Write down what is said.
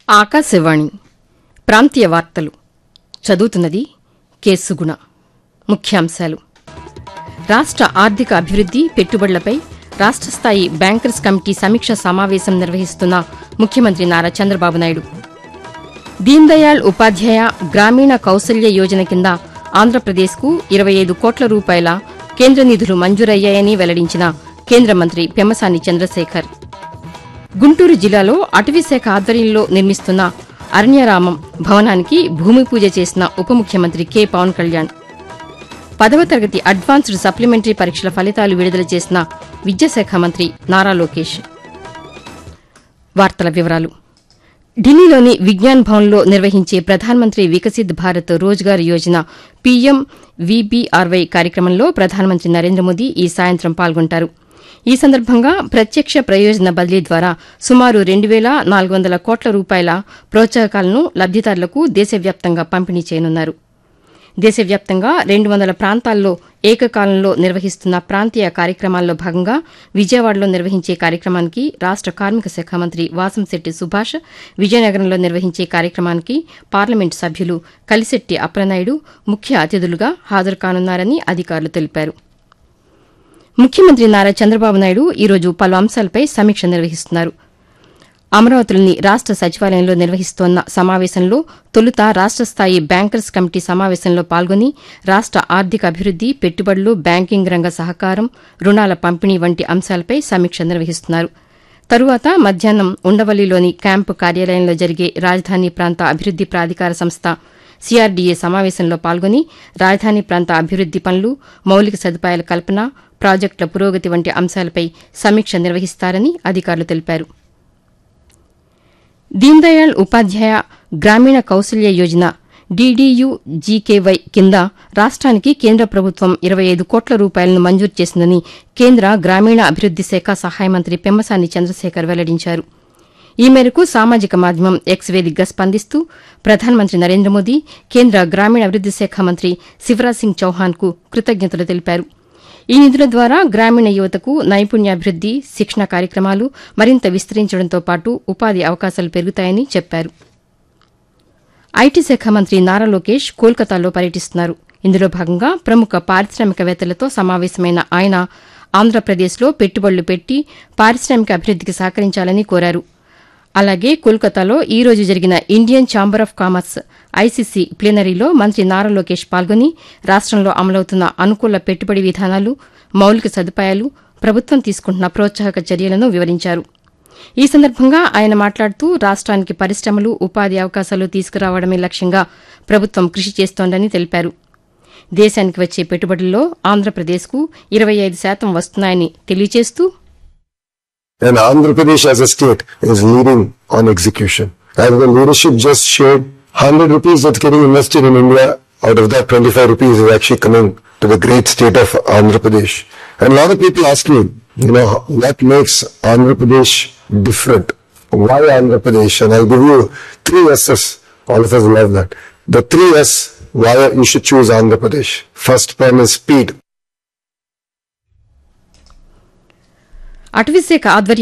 ఆకాశవాణి ప్రాంతీయ వార్తలు చదువుతున్నది కె సుగుణ ముఖ్యాంశాలు రాష్ట ఆర్థిక అభివృద్ది పెట్టుబడులపై రాష్ట స్థాయి బ్యాంకర్స్ కమిటీ సమీక్ష సమావేశం నిర్వహిస్తున్న ముఖ్యమంత్రి నారా చంద్రబాబు నాయుడు దీన్ దయాళ్ ఉపాధ్యాయ గ్రామీణ కౌశల్య యోజన కింద ఆంధ్రప్రదేశ్కు ఇరవై ఐదు కోట్ల రూపాయల కేంద్ర నిధులు మంజూరయ్యాయని వెల్లడించిన కేంద్ర మంత్రి పెమ్మసాని చంద్రశేఖర్ గుంటూరు జిల్లాలో అటవీశాఖ ఆధ్వర్యంలో నిర్మిస్తున్న అరణ్యరామం భవనానికి భూమి పూజ చేసిన ఉప ముఖ్యమంత్రి కె పవన్ కళ్యాణ్ పదవ తరగతి అడ్వాన్స్డ్ సప్లిమెంటరీ పరీక్షల ఫలితాలు విడుదల చేసిన విద్యాశాఖ మంత్రి నారా లోకేష్ వార్తల వివరాలు ఢిల్లీలోని విజ్ఞాన్ భవన్లో నిర్వహించే ప్రధానమంత్రి వికసిత్ భారత్ రోజ్గార్ యోజన పీఎం వీబీఆర్వై కార్యక్రమంలో ప్రధానమంత్రి నరేంద్ర మోదీ ఈ సాయంత్రం పాల్గొంటారు ఈ సందర్భంగా ప్రత్యక్ష ప్రయోజన బదిలీ ద్వారా సుమారు రెండు వేల నాలుగు వందల కోట్ల రూపాయల ప్రోత్సాహకాలను లబ్దిదారులకు దేశవ్యాప్తంగా పంపిణీ చేయనున్నారు దేశవ్యాప్తంగా రెండు వందల ప్రాంతాల్లో ఏకకాలంలో నిర్వహిస్తున్న ప్రాంతీయ కార్యక్రమాల్లో భాగంగా విజయవాడలో నిర్వహించే కార్యక్రమానికి రాష్ట కార్మిక శాఖ మంత్రి వాసంశెట్టి సుభాష్ విజయనగరంలో నిర్వహించే కార్యక్రమానికి పార్లమెంటు సభ్యులు కలిశెట్టి అప్పలనాయుడు ముఖ్య అతిథులుగా హాజరు కానున్నారని అధికారులు తెలిపారు ముఖ్యమంత్రి నారా చంద్రబాబు నాయుడు ఈరోజు పలు అంశాలపై సమీక్ష నిర్వహిస్తున్నారు అమరావతిలోని రాష్ట సచివాలయంలో నిర్వహిస్తోన్న సమావేశంలో తొలుత రాష్ట స్థాయి బ్యాంకర్స్ కమిటీ సమావేశంలో పాల్గొని రాష్ట ఆర్థిక అభివృద్ది పెట్టుబడులు బ్యాంకింగ్ రంగ సహకారం రుణాల పంపిణీ వంటి అంశాలపై సమీక్ష నిర్వహిస్తున్నారు తరువాత మధ్యాహ్నం ఉండవల్లిలోని క్యాంపు కార్యాలయంలో జరిగే రాజధాని ప్రాంత అభివృద్ది ప్రాధికార సంస్థ సిఆర్డీఏ సమావేశంలో పాల్గొని రాజధాని ప్రాంత అభివృద్ది పనులు మౌలిక సదుపాయాల కల్పన ప్రాజెక్టుల పురోగతి వంటి అంశాలపై సమీక్ష నిర్వహిస్తారని అధికారులు తెలిపారు దీన్ దయాళ్ ఉపాధ్యాయ గ్రామీణ కౌశల్య యోజన డీడీయూ జీకేవై కింద రాష్ట్రానికి కేంద్ర ప్రభుత్వం ఇరవై ఐదు కోట్ల రూపాయలను మంజూరు చేసిందని కేంద్ర గ్రామీణ అభివృద్ది శాఖ సహాయ మంత్రి పెమ్మసాని చంద్రశేఖర్ వెల్లడించారు ఈ మేరకు సామాజిక మాధ్యమం ఎక్స్ వేదికగా స్పందిస్తూ ప్రధానమంత్రి నరేంద్ర మోదీ కేంద్ర గ్రామీణాభివృద్ది శాఖ మంత్రి శివరాజ్ సింగ్ చౌహాన్కు కృతజ్ఞతలు తెలిపారు ఈ నిధుల ద్వారా గ్రామీణ యువతకు నైపుణ్యాభివృద్ది శిక్షణ కార్యక్రమాలు మరింత విస్తరించడంతో పాటు ఉపాధి అవకాశాలు పెరుగుతాయని చెప్పారు ఐటీ శాఖ మంత్రి నారా లోకేష్ కోల్కతాలో పర్యటిస్తున్నారు ఇందులో భాగంగా ప్రముఖ పారిశ్రామికవేత్తలతో సమావేశమైన ఆయన ఆంధ్రప్రదేశ్లో పెట్టుబడులు పెట్టి పారిశ్రామిక అభివృద్దికి సహకరించాలని కోరారు అలాగే కోల్కతాలో ఈ రోజు జరిగిన Indian Chamber of Commerce ICC ప్లీనరీలో మంత్రి నారా లోకేష్ పాల్గొని రాష్టంలో అమలవుతున్న అనుకూల పెట్టుబడి విధానాలు మౌలిక సదుపాయాలు ప్రభుత్వం తీసుకుంటున్న ప్రోత్సాహక చర్యలను వివరించారు ఈ సందర్భంగా ఆయన మాట్లాడుతూ రాష్ట్రానికి పరిశ్రమలు ఉపాధి అవకాశాలు తీసుకురావడమే లక్ష్యంగా ప్రభుత్వం కృషి చేస్తోందని తెలిపారు దేశానికి వచ్చే పెట్టుబడుల్లో ఆంధ్రప్రదేశ్కు ఇరవై ఐదు శాతం వస్తున్నాయని తెలియజేస్తూ And Andhra Pradesh as a state is leading on execution. As the leadership just shared, 100 rupees that's getting invested in India, out of that 25 rupees is actually coming to the great state of Andhra Pradesh. And a lot of people ask me, you know, what makes Andhra Pradesh different? Why Andhra Pradesh? And I'll give you three S's. All of us love that. The three S why you should choose Andhra Pradesh. First one is speed. అటవీశాఖ ఆధ్వర్యంలో